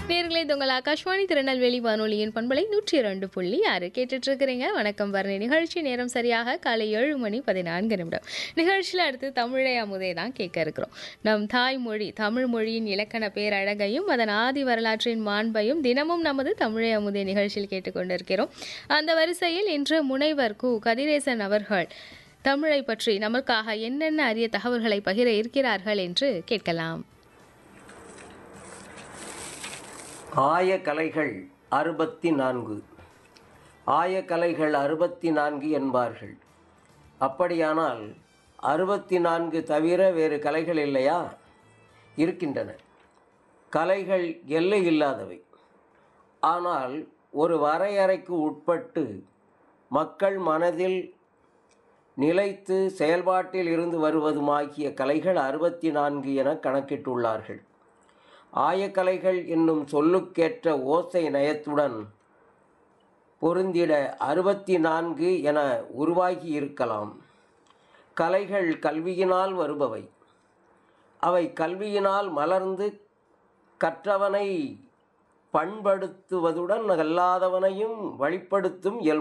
நேர்களே இது உங்கள் ஆகாஷ்வாணி திருநெல்வேலி வானொலியின் பண்பலை நூற்றி இரண்டு புள்ளி ஆறு கேட்டுட்டு இருக்கிறீங்க வணக்கம் வரணி நிகழ்ச்சி நேரம் சரியாக காலை ஏழு மணி பதினான்கு நிமிடம் நிகழ்ச்சியில் அடுத்து தமிழை அமுதே தான் கேட்க இருக்கிறோம் நம் தாய்மொழி தமிழ் மொழியின் இலக்கண பேரழகையும் அதன் ஆதி வரலாற்றின் மாண்பையும் தினமும் நமது தமிழை அமுதே நிகழ்ச்சியில் கேட்டுக்கொண்டிருக்கிறோம் அந்த வரிசையில் இன்று முனைவர் கு கதிரேசன் அவர்கள் தமிழை பற்றி நமக்காக என்னென்ன அரிய தகவல்களை பகிர இருக்கிறார்கள் என்று கேட்கலாம் ஆயக்கலைகள் அறுபத்தி நான்கு ஆயக்கலைகள் அறுபத்தி நான்கு என்பார்கள் அப்படியானால் அறுபத்தி நான்கு தவிர வேறு கலைகள் இல்லையா இருக்கின்றன கலைகள் எல்லை இல்லாதவை ஆனால் ஒரு வரையறைக்கு உட்பட்டு மக்கள் மனதில் நிலைத்து செயல்பாட்டில் இருந்து வருவதுமாகிய கலைகள் அறுபத்தி நான்கு என கணக்கிட்டுள்ளார்கள் ஆயக்கலைகள் என்னும் சொல்லுக்கேற்ற ஓசை நயத்துடன் பொருந்திட அறுபத்தி நான்கு என உருவாகி இருக்கலாம் கலைகள் கல்வியினால் வருபவை அவை கல்வியினால் மலர்ந்து கற்றவனை பண்படுத்துவதுடன் அல்லாதவனையும் வழிப்படுத்தும் இயல்பு